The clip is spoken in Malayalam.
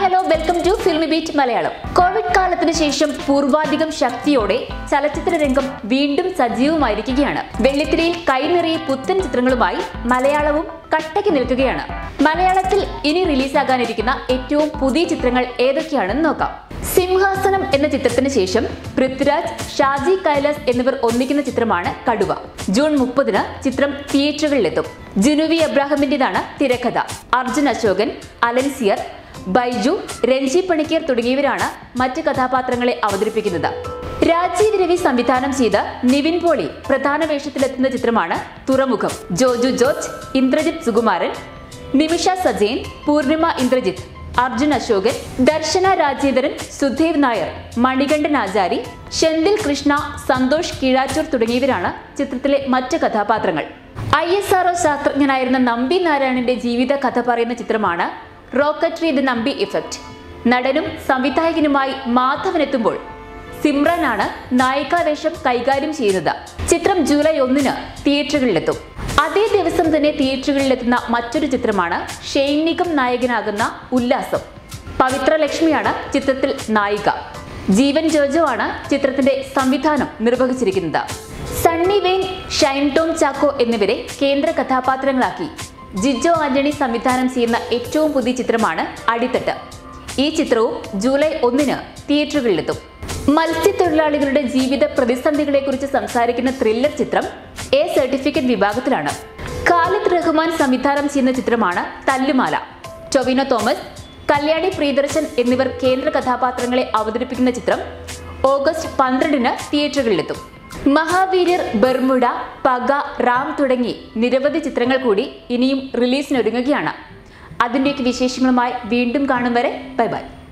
hello welcome to Filmibeat Malayalam covid കാലത്തിന് ശേഷം പൂർവാധികം ശക്തിയോടെ ചലച്ചിത്ര രംഗം വീണ്ടും സജീവമായിരിക്കുകയാണ് വെള്ളിത്തിരയിൽ കൈനിറിയ പുത്തൻ ചിത്രങ്ങളുമായി മലയാളവും കട്ടയ്ക്ക് നിൽക്കുകയാണ് മലയാളത്തിൽ ഇനി റിലീസാകാനിരിക്കുന്ന ഏറ്റവും പുതിയ ചിത്രങ്ങൾ ഏതൊക്കെയാണെന്ന് നോക്കാം സിംഹാസനം എന്ന ചിത്രത്തിന് ശേഷം പൃഥ്വിരാജ് ഷാജി കൈലാസ് എന്നിവർ ഒന്നിക്കുന്ന ചിത്രമാണ് കടുവ ജൂൺ മുപ്പതിന് ചിത്രം തിയേറ്ററുകളിലെത്തും ജുനുവി അബ്രാഹമിന്റേതാണ് തിരക്കഥ അർജുൻ അശോകൻ അലൻസിയർ ബൈജു രഞ്ജി പണിക്കർ തുടങ്ങിയവരാണ് മറ്റ് കഥാപാത്രങ്ങളെ അവതരിപ്പിക്കുന്നത് രാജീവ് രവി സംവിധാനം ചെയ്ത നിവിൻ പോളി പ്രധാന വേഷത്തിലെത്തുന്ന ചിത്രമാണ് തുറമുഖം ജോജു ജോർജ് ഇന്ദ്രജിത് സുകുമാരൻ നിമിഷ സജയൻ പൂർണിമ ഇന്ദ്രജിത്ത് അർജുൻ അശോകൻ ദർശന രാജേന്ദ്രൻ സുധേവ് നായർ മണികണ്ഠൻ ആചാരി ഷെന്തിൽ കൃഷ്ണ സന്തോഷ് കീഴാറ്റൂർ തുടങ്ങിയവരാണ് ചിത്രത്തിലെ മറ്റ് കഥാപാത്രങ്ങൾ ഐ എസ് ആർഒ ശാസ്ത്രജ്ഞനായിരുന്ന നമ്പി നാരായണന്റെ ജീവിത കഥ പറയുന്ന ചിത്രമാണ് റോക്കറ്റ്രി ദ നമ്പി ഇഫക്റ്റ് നടനും സംവിധായകനുമായി മാധവനെത്തുമ്പോൾ സിമ്രനാണ് നായികാവേഷം കൈകാര്യം ചെയ്യുന്നത് ചിത്രം ജൂലൈ ഒന്നിന് തിയേറ്ററുകളിലെത്തും അതേ ദിവസം തന്നെ തിയേറ്ററുകളിലെത്തുന്ന മറ്റൊരു ചിത്രമാണ് ഷെയ്നികം നായകനാകുന്ന ഉല്ലാസം പവിത്ര ലക്ഷ്മിയാണ് ചിത്രത്തിൽ നായിക ജീവൻ ജോജോ ആണ് ചിത്രത്തിന്റെ സംവിധാനം നിർവഹിച്ചിരിക്കുന്നത് സണ്ണി വെയിൻ ഷൈൻ ടോം ചാക്കോ എന്നിവരെ കേന്ദ്ര കഥാപാത്രങ്ങളാക്കി ജിജോ ആന്റണി സംവിധാനം ചെയ്യുന്ന ഏറ്റവും പുതിയ ചിത്രമാണ് അടിത്തട്ട് ഈ ചിത്രവും ജൂലൈ ഒന്നിന് തിയേറ്ററുകളിലെത്തും മത്സ്യത്തൊഴിലാളികളുടെ ജീവിത പ്രതിസന്ധികളെക്കുറിച്ച് സംസാരിക്കുന്ന ത്രില്ലർ ചിത്രം എ സർട്ടിഫിക്കറ്റ് വിഭാഗത്തിലാണ് ഖാലിദ് റഹ്മാൻ സംവിധാനം ചെയ്യുന്ന ചിത്രമാണ് തല്ലുമാല ടൊവിനോ തോമസ് കല്യാണി പ്രിയദർശൻ എന്നിവർ കേന്ദ്ര കഥാപാത്രങ്ങളെ അവതരിപ്പിക്കുന്ന ചിത്രം ഓഗസ്റ്റ് പന്ത്രണ്ടിന് തിയേറ്ററുകളിലെത്തും മഹാവീര്യർ ബർമുഡ പക റാം തുടങ്ങി നിരവധി ചിത്രങ്ങൾ കൂടി ഇനിയും റിലീസിനൊരുങ്ങുകയാണ് അതിൻ്റെയൊക്കെ വിശേഷങ്ങളുമായി വീണ്ടും കാണും വരെ ബൈ ബൈ